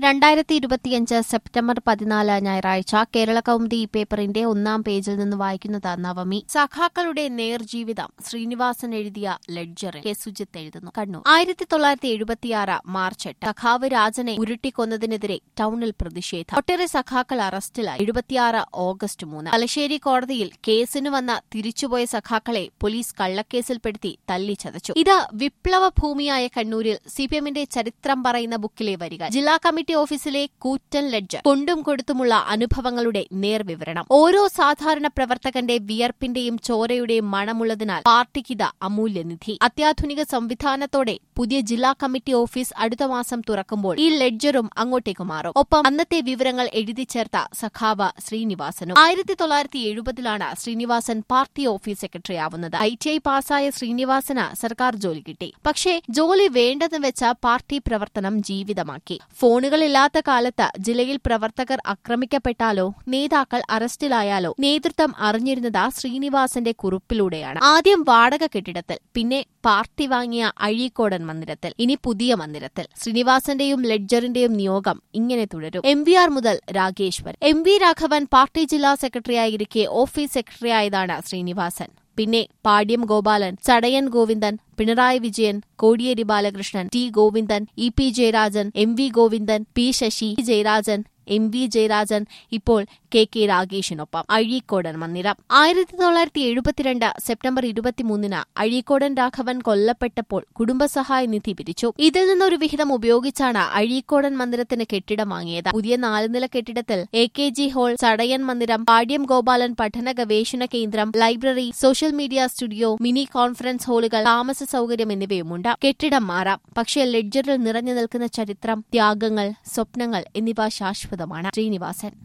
രണ്ടായിരത്തി ഇരുപത്തിയഞ്ച് സെപ്റ്റംബർ പതിനാല് ഞായറാഴ്ച കേരള കൗമുദി ഈ പേപ്പറിന്റെ ഒന്നാം പേജിൽ നിന്ന് വായിക്കുന്നത് നവമി സഖാക്കളുടെ നേർജീവിതം ശ്രീനിവാസൻ എഴുതിയ ലെഡ്ജറിൽ കെ സുജിത്ത് എഴുതുന്നു കണ്ണൂർ ആയിരത്തി തൊള്ളായിരത്തി എഴുപത്തിയാറ് മാർച്ച് എട്ട് സഖാവ് രാജനെ ഉരുട്ടിക്കൊന്നതിനെതിരെ ടൌണിൽ പ്രതിഷേധം ഒട്ടേറെ സഖാക്കൾ അറസ്റ്റിലായി എഴുപത്തിയാറ് ഓഗസ്റ്റ് മൂന്ന് തലശ്ശേരി കോടതിയിൽ കേസിന് വന്ന തിരിച്ചുപോയ സഖാക്കളെ പോലീസ് കള്ളക്കേസിൽപ്പെടുത്തി തല്ലിച്ചതച്ചു ഇത് വിപ്ലവ ഭൂമിയായ കണ്ണൂരിൽ സിപിഎമ്മിന്റെ ചരിത്രം പറയുന്ന ബുക്കിലെ വരിക ജില്ലാ കമ്മിറ്റി ഓഫീസിലെ കൂറ്റൻ ലെഡ്ജർ കൊണ്ടും കൊടുത്തുമുള്ള അനുഭവങ്ങളുടെ നേർവിവരണം ഓരോ സാധാരണ പ്രവർത്തകന്റെ വിയർപ്പിന്റെയും ചോരയുടെയും മണമുള്ളതിനാൽ പാർട്ടിക്കിത് അമൂല്യനിധി അത്യാധുനിക സംവിധാനത്തോടെ പുതിയ ജില്ലാ കമ്മിറ്റി ഓഫീസ് അടുത്ത മാസം തുറക്കുമ്പോൾ ഈ ലെഡ്ജറും അങ്ങോട്ടേക്ക് മാറും ഒപ്പം അന്നത്തെ വിവരങ്ങൾ എഴുതി ചേർത്ത സഖാവ് ശ്രീനിവാസനും ആയിരത്തി തൊള്ളായിരത്തി എഴുപതിലാണ് ശ്രീനിവാസൻ പാർട്ടി ഓഫീസ് സെക്രട്ടറി ആവുന്നത് ഐ ടി ഐ പാസ്സായ ശ്രീനിവാസന് സർക്കാർ ജോലി കിട്ടി പക്ഷേ ജോലി വേണ്ടെന്ന് വെച്ച പാർട്ടി പ്രവർത്തനം ജീവിതമാക്കി ഫോണുകളില്ലാത്ത കാലത്ത് ജില്ലയിൽ പ്രവർത്തകർ ആക്രമിക്കപ്പെട്ടാലോ നേതാക്കൾ അറസ്റ്റിലായാലോ നേതൃത്വം അറിഞ്ഞിരുന്നത് ശ്രീനിവാസന്റെ കുറിപ്പിലൂടെയാണ് ആദ്യം വാടക കെട്ടിടത്തിൽ പിന്നെ പാർട്ടി വാങ്ങിയ അഴീക്കോടൻ മന്ദിരത്തിൽ ഇനി പുതിയ മന്ദിരത്തിൽ ശ്രീനിവാസന്റെയും ലെഡ്ജറിന്റെയും നിയോഗം ഇങ്ങനെ തുടരും എം വി ആർ മുതൽ Rageshwar M V Raghavan party ജില്ലാ സെക്രട്ടറിയായിരിക്കെ ഓഫീസ് സെക്രട്ടറിയായതാണ് ശ്രീനിവാസൻ പിന്നെ Pattiam Gopalan Chadayan Govindan Pinarayi Vijayan Kodiyeri Balakrishnan T Govindan E P Jayarajan M V Govindan P Sasi Jayarajan M V Jayarajan ഇപ്പോൾ കെ കെ രാഗേഷിനൊപ്പം അഴീക്കോടൻ മന്ദിരം ആയിരത്തി തൊള്ളായിരത്തി എഴുപത്തിരണ്ട് സെപ്റ്റംബർ ഇരുപത്തിമൂന്നിന് അഴീക്കോടൻ രാഘവൻ കൊല്ലപ്പെട്ടപ്പോൾ കുടുംബസഹായ നിധി പിരിച്ചു ഇതിൽ നിന്നൊരു വിഹിതം ഉപയോഗിച്ചാണ് അഴീക്കോടൻ മന്ദിരത്തിന് കെട്ടിടം വാങ്ങിയത് പുതിയ നാലുനില കെട്ടിടത്തിൽ A K G hall Chadayan മന്ദിരം പാട്യം ഗോപാലൻ പഠന ഗവേഷണ കേന്ദ്രം library social media studio mini conference ഹാളുകൾ താമസ സൗകര്യം എന്നിവയുമുണ്ട് കെട്ടിടം മാറാം പക്ഷേ ലെഡ്ജറിൽ നിറഞ്ഞു നിൽക്കുന്ന ചരിത്രം ത്യാഗങ്ങൾ സ്വപ്നങ്ങൾ എന്നിവ ശാശ്വതമാണ് ശ്രീനിവാസൻ